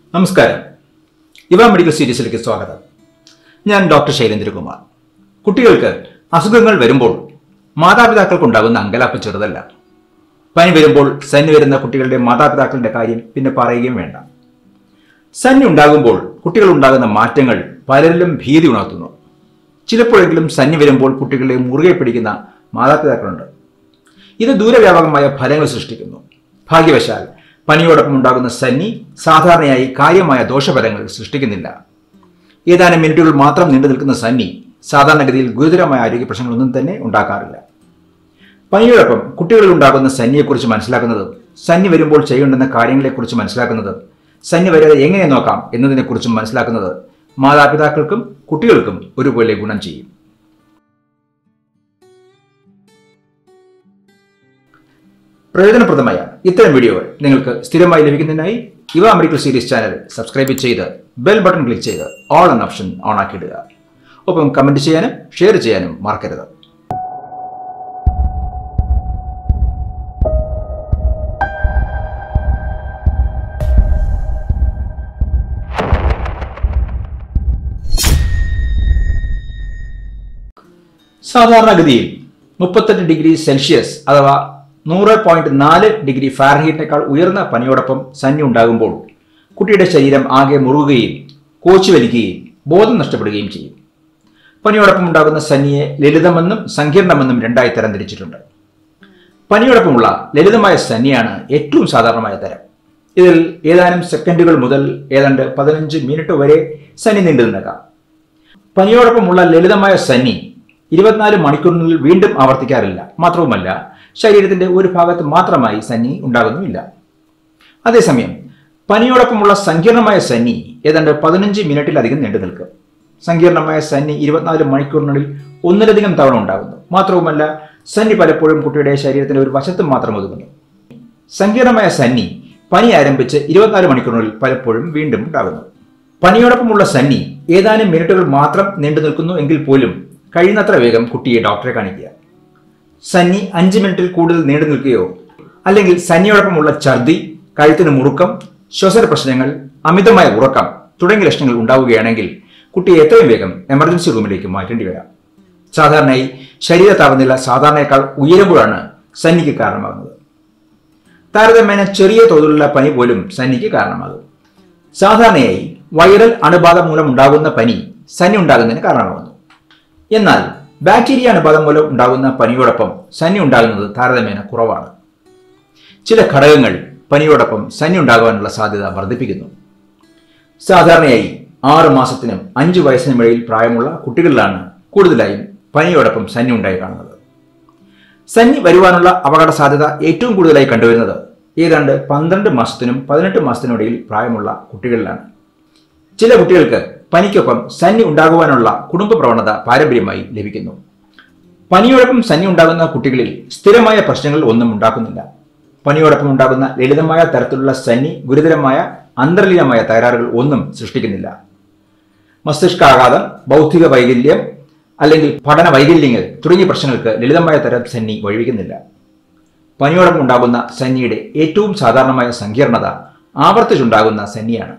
നമസ്കാരം ഇവ മെഡിക്കൽ സീരീസിലേക്ക് സ്വാഗതം ഞാൻ ഡോക്ടർ ശൈലേന്ദ്രകുമാർ കുട്ടികൾക്ക് അസുഖങ്ങൾ വരുമ്പോൾ മാതാപിതാക്കൾക്കുണ്ടാകുന്ന അങ്കലാപ്പ് ചെറുതല്ല പനി വരുമ്പോൾ സന്നി വരുന്ന കുട്ടികളുടെ മാതാപിതാക്കളുടെ കാര്യം പിന്നെ പറയുകയും വേണ്ട സന്നി ഉണ്ടാകുമ്പോൾ കുട്ടികൾ ഉണ്ടാകുന്ന മാറ്റങ്ങൾ പലരിലും ഭീതി ഉണർത്തുന്നു ചിലപ്പോഴെങ്കിലും സന്നി വരുമ്പോൾ കുട്ടികളെ മുറുകെ പിടിക്കുന്ന മാതാപിതാക്കളുണ്ട് ഇത് ദൂരവ്യാപകമായ ഫലങ്ങൾ സൃഷ്ടിക്കുന്നു ഭാഗ്യവശാൽ പനിയോടൊപ്പം ഉണ്ടാകുന്ന സന്നി സാധാരണയായി കാര്യമായ ദോഷഫലങ്ങൾ സൃഷ്ടിക്കുന്നില്ല ഏതാനും മിനിറ്റുകൾ മാത്രം നീണ്ടു നിൽക്കുന്ന സന്നി സാധാരണഗതിയിൽ ഗുരുതരമായ ആരോഗ്യ പ്രശ്നങ്ങളൊന്നും തന്നെ ഉണ്ടാക്കാറില്ല പനിയോടൊപ്പം കുട്ടികളിൽ ഉണ്ടാകുന്ന സന്നിയെക്കുറിച്ച് മനസ്സിലാക്കുന്നത് സന്നി വരുമ്പോൾ ചെയ്യേണ്ടുന്ന കാര്യങ്ങളെക്കുറിച്ച് മനസ്സിലാക്കുന്നത് സന്നി വരാതെ എങ്ങനെ നോക്കാം എന്നതിനെക്കുറിച്ചും മനസ്സിലാക്കുന്നത് മാതാപിതാക്കൾക്കും കുട്ടികൾക്കും ഒരുപോലെ ഗുണം ചെയ്യും പ്രയോജനപ്രദമായ ഇത്തരം വീഡിയോകൾ നിങ്ങൾക്ക് സ്ഥിരമായി ലഭിക്കുന്നതിനായി ഇവ മെഡിക്കൽ സീരീസ് ചാനൽ സബ്സ്ക്രൈബ് ചെയ്ത് ബെൽ ബട്ടൺ ക്ലിക്ക് ചെയ്ത് ഓൾ എന്ന ഓപ്ഷൻ ഓൺ ആക്കിയിടുക ഒപ്പം കമന്റ് ചെയ്യാനും ഷെയർ ചെയ്യാനും മറക്കരുത് സാധാരണഗതിയിൽ മുപ്പത്തെട്ട് ഡിഗ്രി സെൽഷ്യസ് അഥവാ നൂറ് പോയിന്റ് നാല് ഡിഗ്രി ഫാരൻഹീറ്റിനേക്കാൾ ഉയർന്ന പനിയോടൊപ്പം സന്നി ഉണ്ടാകുമ്പോൾ കുട്ടിയുടെ ശരീരം ആകെ മുറുകുകയും കോച്ചു വലിക്കുകയും ബോധം നഷ്ടപ്പെടുകയും ചെയ്യും പനിയോടൊപ്പം ഉണ്ടാകുന്ന സന്നിയെ ലളിതമെന്നും സങ്കീർണമെന്നും രണ്ടായി തരംതിരിച്ചിട്ടുണ്ട് പനിയോടൊപ്പമുള്ള ലളിതമായ സന്നിയാണ് ഏറ്റവും സാധാരണമായ തരം ഇതിൽ ഏതാനും സെക്കൻഡുകൾ മുതൽ ഏതാണ്ട് പതിനഞ്ച് മിനിറ്റ് വരെ സന്നി നീണ്ടു നിന്നേക്കാം പനിയോടൊപ്പമുള്ള ലളിതമായ സന്നി ഇരുപത്തിനാല് മണിക്കൂറിനുള്ളിൽ വീണ്ടും ആവർത്തിക്കാറില്ല മാത്രവുമല്ല ശരീരത്തിന്റെ ഒരു ഭാഗത്ത് മാത്രമായി സന്നി ഉണ്ടാകുന്നുമില്ല അതേസമയം പനിയോടൊപ്പമുള്ള സങ്കീർണമായ സന്നി ഏതാണ്ട് പതിനഞ്ച് മിനിറ്റിലധികം നീണ്ടു നിൽക്കും സങ്കീർണമായ സന്നി ഇരുപത്തിനാല് മണിക്കൂറിനുള്ളിൽ ഒന്നിലധികം തവണ ഉണ്ടാകുന്നു മാത്രവുമല്ല സന്നി പലപ്പോഴും കുട്ടിയുടെ ശരീരത്തിന്റെ ഒരു വശത്ത് മാത്രം ഒതുങ്ങുന്നു സങ്കീർണമായ സന്നി പനി ആരംഭിച്ച് ഇരുപത്തിനാല് മണിക്കൂറിനുള്ളിൽ പലപ്പോഴും വീണ്ടും ഉണ്ടാകുന്നു പനിയോടൊപ്പമുള്ള സന്നി ഏതാനും മിനിറ്റുകൾ മാത്രം നീണ്ടു നിൽക്കുന്നു എങ്കിൽ പോലും കഴിയുന്നത്ര വേഗം കുട്ടിയെ ഡോക്ടറെ കാണിക്കുക സന്നി അഞ്ച് മിനിറ്റിൽ കൂടുതൽ നീണ്ടു നിൽക്കുകയോ അല്ലെങ്കിൽ സന്നിയോടൊപ്പമുള്ള ഛർദി കഴുത്തിന് മുറുക്കം ശ്വസന പ്രശ്നങ്ങൾ അമിതമായ ഉറക്കം തുടങ്ങിയ ലക്ഷണങ്ങൾ ഉണ്ടാവുകയാണെങ്കിൽ കുട്ടിയെ എത്രയും വേഗം എമർജൻസി റൂമിലേക്ക് മാറ്റേണ്ടി വരാം സാധാരണയായി ശരീര താപനില സാധാരണയേക്കാൾ ഉയരുമ്പോഴാണ് സന്നിക്ക് കാരണമാകുന്നത് താരതമ്യേന ചെറിയ തോതിലുള്ള പനി പോലും സന്നിക്ക് കാരണമാകും സാധാരണയായി വൈറൽ അണുബാധ മൂലം ഉണ്ടാകുന്ന പനി സന്നി ഉണ്ടാകുന്നതിന് കാരണമാകുന്നു എന്നാൽ ബാക്ടീരിയ അണുബാധ മൂലം ഉണ്ടാകുന്ന പനിയോടൊപ്പം സന്നി ഉണ്ടാകുന്നത് താരതമ്യേന കുറവാണ് ചില ഘടകങ്ങൾ പനിയോടൊപ്പം സന്നി ഉണ്ടാകുവാനുള്ള സാധ്യത വർദ്ധിപ്പിക്കുന്നു സാധാരണയായി ആറ് മാസത്തിനും അഞ്ച് വയസ്സിനും ഇടയിൽ പ്രായമുള്ള കുട്ടികളിലാണ് കൂടുതലായും പനിയോടൊപ്പം സന്നി ഉണ്ടായി കാണുന്നത് സന്നി വരുവാനുള്ള അപകട സാധ്യത ഏറ്റവും കൂടുതലായി കണ്ടുവരുന്നത് ഏതാണ്ട് പന്ത്രണ്ട് മാസത്തിനും പതിനെട്ട് മാസത്തിനും ഇടയിൽ പ്രായമുള്ള കുട്ടികളിലാണ് ചില കുട്ടികൾക്ക് പനിക്കൊപ്പം സന്നി ഉണ്ടാകുവാനുള്ള കുടുംബ പ്രവണത പാരമ്പര്യമായി ലഭിക്കുന്നു പനിയോടൊപ്പം സന്നി ഉണ്ടാകുന്ന കുട്ടികളിൽ സ്ഥിരമായ പ്രശ്നങ്ങൾ ഒന്നും ഉണ്ടാക്കുന്നില്ല പനിയോടൊപ്പം ഉണ്ടാകുന്ന ലളിതമായ തരത്തിലുള്ള സന്നി ഗുരുതരമായ അന്തർലീനമായ തകരാറുകൾ ഒന്നും സൃഷ്ടിക്കുന്നില്ല മസ്തിഷ്കാഘാതം ബൗദ്ധിക വൈകല്യം അല്ലെങ്കിൽ പഠന വൈകല്യങ്ങൾ തുടങ്ങിയ പ്രശ്നങ്ങൾക്ക് ലളിതമായ തരം സന്നി വഴിവെക്കുന്നില്ല പനിയോടൊപ്പം ഉണ്ടാകുന്ന സന്നിയുടെ ഏറ്റവും സാധാരണമായ സങ്കീർണത ആവർത്തിച്ചുണ്ടാകുന്ന സന്നിയാണ്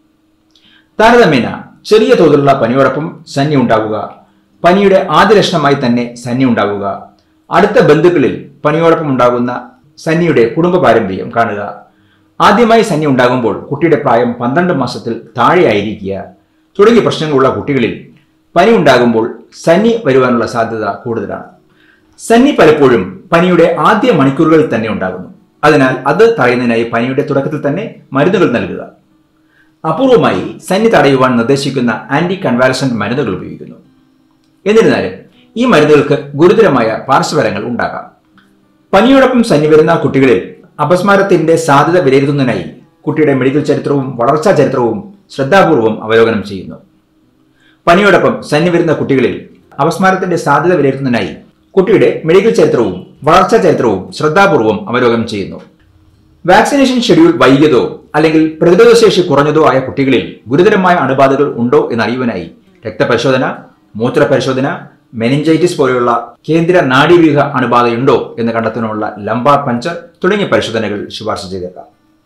താരതമ്യേന ചെറിയ തോതിലുള്ള പനിയോടൊപ്പം സന്നി ഉണ്ടാകുക പനിയുടെ ആദ്യ ലക്ഷണമായി തന്നെ സന്നി ഉണ്ടാകുക അടുത്ത ബന്ധുക്കളിൽ പനിയോടൊപ്പം ഉണ്ടാകുന്ന സന്നിയുടെ കുടുംബ പാരമ്പര്യം കാണുക ആദ്യമായി സന്നി ഉണ്ടാകുമ്പോൾ കുട്ടിയുടെ പ്രായം പന്ത്രണ്ട് മാസത്തിൽ താഴെയായിരിക്കുക തുടങ്ങിയ പ്രശ്നങ്ങളുള്ള കുട്ടികളിൽ പനി ഉണ്ടാകുമ്പോൾ സന്നി വരുവാനുള്ള സാധ്യത കൂടുതലാണ് സന്നി പലപ്പോഴും പനിയുടെ ആദ്യ മണിക്കൂറുകളിൽ തന്നെ ഉണ്ടാകുന്നു അതിനാൽ അത് തടയുന്നതിനായി പനിയുടെ തുടക്കത്തിൽ തന്നെ മരുന്നുകൾ നൽകുക അപൂർവമായി സന്നി തടയുവാൻ നിർദ്ദേശിക്കുന്ന ആന്റി കൺവാലസന്റ് മരുന്നുകൾ ഉപയോഗിക്കുന്നു എന്നിരുന്നാലും ഈ മരുന്നുകൾക്ക് ഗുരുതരമായ പാർശ്വഫലങ്ങൾ ഉണ്ടാകാം പനിയോടൊപ്പം സന്നി വരുന്ന കുട്ടികളിൽ അപസ്മാരത്തിന്റെ സാധ്യത വിലയിരുത്തുന്നതിനായി കുട്ടിയുടെ മെഡിക്കൽ ചരിത്രവും വളർച്ചാ ചരിത്രവും ശ്രദ്ധാപൂർവം അവലോകനം ചെയ്യുന്നു പനിയോടൊപ്പം സന്നി വരുന്ന കുട്ടികളിൽ അപസ്മാരത്തിന്റെ സാധ്യത വിലയിരുത്തുന്നതിനായി കുട്ടിയുടെ മെഡിക്കൽ ചരിത്രവും വളർച്ചാ ചരിത്രവും ശ്രദ്ധാപൂർവം അവലോകനം ചെയ്യുന്നു വാക്സിനേഷൻ ഷെഡ്യൂൾ വൈകിയതോ അല്ലെങ്കിൽ പ്രതിരോധശേഷി കുറഞ്ഞതോ ആയ കുട്ടികളിൽ ഗുരുതരമായ അണുബാധകൾ ഉണ്ടോ എന്നറിയുവാനായി രക്തപരിശോധന മൂത്രപരിശോധന മെനിഞ്ചൈറ്റിസ് പോലെയുള്ള കേന്ദ്ര നാഡീവ്യൂഹ അണുബാധയുണ്ടോ എന്ന് കണ്ടെത്തുന്നതിനുള്ള ലംബാർ പഞ്ചർ തുടങ്ങിയ പരിശോധനകൾ ശുപാർശ ചെയ്തേക്കാം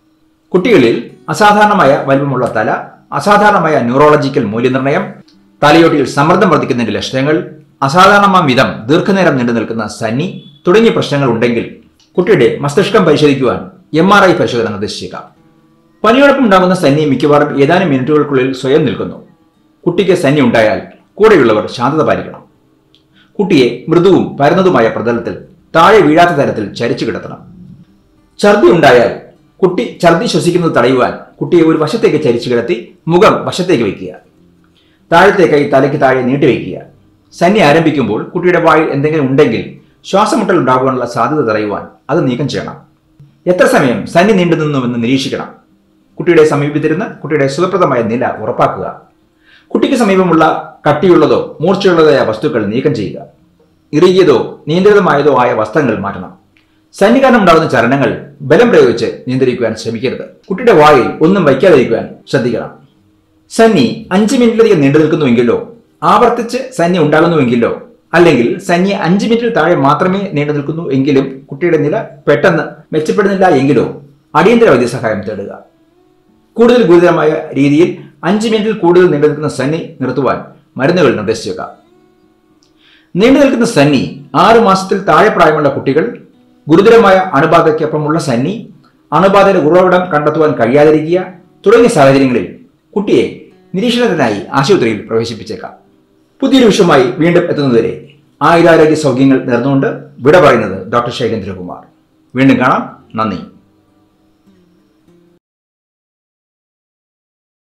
കുട്ടികളിൽ അസാധാരണമായ വലിപ്പമുള്ള തല അസാധാരണമായ ന്യൂറോളജിക്കൽ മൂല്യനിർണ്ണയം തലയോട്ടിയിൽ സമ്മർദ്ദം വർദ്ധിക്കുന്നതിന്റെ ലക്ഷണങ്ങൾ അസാധാരണമാം വിധം ദീർഘനേരം നീണ്ടു നിൽക്കുന്ന സന്നി തുടങ്ങിയ പ്രശ്നങ്ങൾ ഉണ്ടെങ്കിൽ കുട്ടിയുടെ മസ്തിഷ്കം പരിശോധിക്കുവാൻ എം ആർ ഐ പരിശോധന നിർദ്ദേശിച്ചേക്കാം പനിയോടൊപ്പം ഉണ്ടാകുന്ന സന്നി മിക്കവാറും ഏതാനും മിനിറ്റുകൾക്കുള്ളിൽ സ്വയം നിൽക്കുന്നു കുട്ടിക്ക് സന്നി ഉണ്ടായാൽ കൂടെയുള്ളവർ ശാന്തത പാലിക്കണം കുട്ടിയെ മൃദുവും പരന്നതുമായ പ്രതലത്തിൽ താഴെ വീഴാത്ത തരത്തിൽ ചരിച്ചു കിടത്തണം ഛർദി ഉണ്ടായാൽ കുട്ടി ഛർദി ശ്വസിക്കുന്നത് തടയുവാൻ കുട്ടിയെ ഒരു വശത്തേക്ക് ചരിച്ചു കിടത്തി മുഖം വശത്തേക്ക് വയ്ക്കുക താഴത്തെ കൈ തലയ്ക്ക് താഴെ നീട്ടിവെക്കുക സന്നി ആരംഭിക്കുമ്പോൾ കുട്ടിയുടെ വായിൽ എന്തെങ്കിലും ഉണ്ടെങ്കിൽ ശ്വാസമുട്ടൽ ഉണ്ടാകുവാനുള്ള സാധ്യത തടയുവാൻ അത് നീക്കം ചെയ്യണം എത്ര സമയം സന്നി നീണ്ടു നിന്നുവെന്ന് നിരീക്ഷിക്കണം കുട്ടിയുടെ സമീപത്തിരുന്ന് കുട്ടിയുടെ സുഖപ്രദമായ നില ഉറപ്പാക്കുക കുട്ടിക്ക് സമീപമുള്ള കട്ടിയുള്ളതോ മൂർച്ചയുള്ളതായ വസ്തുക്കൾ നീക്കം ചെയ്യുക ഇറുകിയതോ നിയന്ത്രിതമായതോ ആയ വസ്ത്രങ്ങൾ മാറ്റണം സന്നി കാരണം ഉണ്ടാകുന്ന ചലനങ്ങൾ ബലം പ്രയോഗിച്ച് നിയന്ത്രിക്കുവാൻ ശ്രമിക്കരുത് കുട്ടിയുടെ വായിൽ ഒന്നും വയ്ക്കാതിരിക്കുവാൻ ശ്രദ്ധിക്കണം സന്നി അഞ്ച് മിനിറ്റിലധികം നീണ്ടു നിൽക്കുന്നുവെങ്കിലോ ആവർത്തിച്ച് സന്നി ഉണ്ടാകുന്നുവെങ്കിലോ അല്ലെങ്കിൽ സന്നി അഞ്ച് മിനിറ്റിൽ താഴെ മാത്രമേ നീണ്ടു നിൽക്കുന്നു എങ്കിലും കുട്ടിയുടെ നില പെട്ടെന്ന് മെച്ചപ്പെടുന്നില്ല എങ്കിലോ അടിയന്തര വൈദ്യസഹായം തേടുക കൂടുതൽ ഗുരുതരമായ രീതിയിൽ അഞ്ച് മിനിറ്റിൽ കൂടുതൽ നീണ്ടു നിൽക്കുന്ന സന്നി നിർത്തുവാൻ മരുന്നുകൾ നിർദ്ദേശിച്ചേക്കാം നീണ്ടു നിൽക്കുന്ന സന്നി ആറു മാസത്തിൽ താഴെ പ്രായമുള്ള കുട്ടികൾ ഗുരുതരമായ അണുബാധയ്ക്കൊപ്പമുള്ള സന്നി അണുബാധയുടെ ഉറവിടം കണ്ടെത്തുവാൻ കഴിയാതിരിക്കുക തുടങ്ങിയ സാഹചര്യങ്ങളിൽ കുട്ടിയെ നിരീക്ഷണത്തിനായി ആശുപത്രിയിൽ പ്രവേശിപ്പിച്ചേക്കാം പുതിയൊരു വിഷയമായി വീണ്ടും എത്തുന്നതുവരെ ആയുരാരോഗ്യ സൗഖ്യങ്ങൾ നേർന്നുകൊണ്ട് വിട പറയുന്നത് ഡോക്ടർ ശൈലേന്ദ്രകുമാർ വീണ്ടും കാണാം നന്ദി